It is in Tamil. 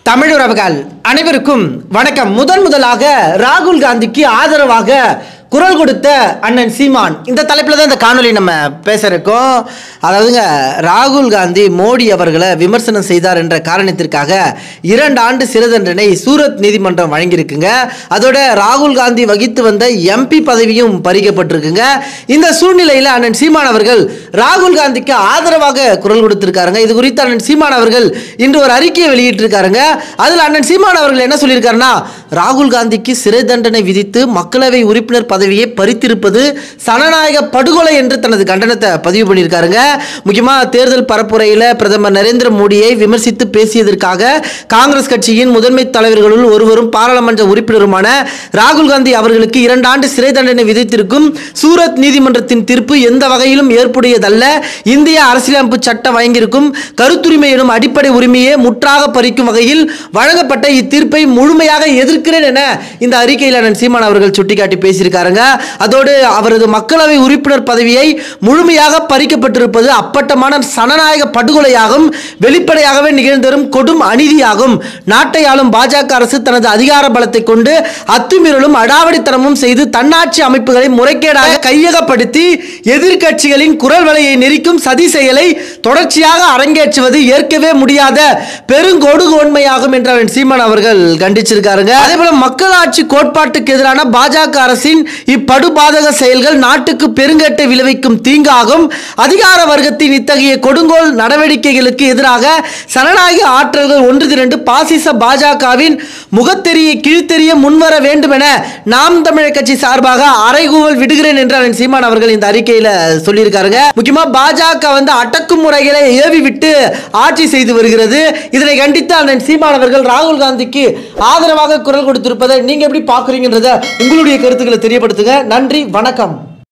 தமிழ் உறவுகள் அனைவருக்கும் வணக்கம் முதன் முதலாக ராகுல் காந்திக்கு ஆதரவாக குரல் கொடுத்த அண்ணன் சீமான் இந்த தலைப்பில் தான் இந்த காணொலி நம்ம பேச இருக்கோம் அதாவதுங்க ராகுல் காந்தி மோடி அவர்களை விமர்சனம் செய்தார் என்ற காரணத்திற்காக இரண்டு ஆண்டு சிறை தண்டனை சூரத் நீதிமன்றம் வழங்கியிருக்குங்க அதோட ராகுல் காந்தி வகித்து வந்த எம்பி பதவியும் பறிக்கப்பட்டிருக்குங்க இந்த சூழ்நிலையில் அண்ணன் சீமான் அவர்கள் ராகுல் காந்திக்கு ஆதரவாக குரல் கொடுத்திருக்காருங்க இது குறித்து அண்ணன் சீமான் அவர்கள் இன்று ஒரு அறிக்கையை வெளியிட்டிருக்காருங்க அதில் அண்ணன் சீமான் அவர்கள் என்ன சொல்லியிருக்காருன்னா ராகுல் காந்திக்கு சிறை தண்டனை விதித்து மக்களவை உறுப்பினர் பதவியை பறித்திருப்பது சனநாயக படுகொலை என்று தனது கண்டனத்தை பதிவு பண்ணியிருக்காருங்க முக்கியமாக தேர்தல் பரப்புரையில் பிரதமர் நரேந்திர மோடியை விமர்சித்து பேசியதற்காக காங்கிரஸ் கட்சியின் முதன்மை தலைவர்களுள் ஒருவரும் பாராளுமன்ற உறுப்பினருமான ராகுல் காந்தி அவர்களுக்கு இரண்டு ஆண்டு சிறை தண்டனை விதித்திருக்கும் சூரத் நீதிமன்றத்தின் தீர்ப்பு எந்த வகையிலும் ஏற்புடையதல்ல இந்திய அரசியலமைப்பு சட்டம் வழங்கியிருக்கும் கருத்துரிமை எனும் அடிப்படை உரிமையை முற்றாக பறிக்கும் வகையில் வழங்கப்பட்ட இத்தீர்ப்பை முழுமையாக எதிர்க்கிறேன் என இந்த அறிக்கையில் அண்ணன் சீமான் அவர்கள் சுட்டிக்காட்டி பேசியிருக்காருங்க அதோடு அவரது மக்களவை உறுப்பினர் பதவியை முழுமையாக பறிக்கப்பட்டிருப்பது அப்பட்டமான சனநாயக படுகொலையாகும் வெளிப்படையாகவே நிகழ்ந்தரும் கொடும் அநீதியாகும் நாட்டை ஆளும் பாஜக அரசு தனது அதிகார பலத்தை கொண்டு அத்துமீறலும் அடாவடித்தனமும் செய்து தன்னாட்சி அமைப்புகளை முறைகேடாக கையகப்படுத்தி எதிர்க்கட்சிகளின் குரல் வலையை நெரிக்கும் சதி செயலை தொடர்ச்சியாக அரங்கேற்றுவது ஏற்கவே முடியாத பெருங்கொடுகோன்மையாகும் என்று அவன் சீமான் அவர்கள் கண்டிச்சிருக்காருங்க அதே போல மக்களாட்சி கோட்பாட்டுக்கு எதிரான பாஜக அரசின் இப்படுபாதக செயல்கள் நாட்டுக்கு பெருங்கேட்டை விளைவிக்கும் தீங்காகும் அதிகார வர்க்கத்தின் இத்தகைய கொடுங்கோல் நடவடிக்கைகளுக்கு எதிராக சனநாயக ஆற்றல்கள் ஒன்று திரண்டு பாசிச பாஜகவின் முகத்தெரிய கீழ்த்தெரிய முன்வர வேண்டும் என நாம் தமிழர் கட்சி சார்பாக அறைகூவல் விடுகிறேன் என்று அவன் சீமான் அவர்கள் இந்த அறிக்கையில சொல்லியிருக்காருங்க முக்கியமா பாஜக வந்து அடக்குமுறைகளை ஏவி விட்டு ஆட்சி செய்து வருகிறது இதனை கண்டித்து அண்ணன் சீமான் அவர்கள் ராகுல் காந்திக்கு ஆதரவாக குரல் கொடுத்திருப்பதை நீங்க எப்படி பாக்குறீங்கன்றத உங்களுடைய கருத்துக்களை தெரியப்படுத்துங்க நன்றி வணக்கம்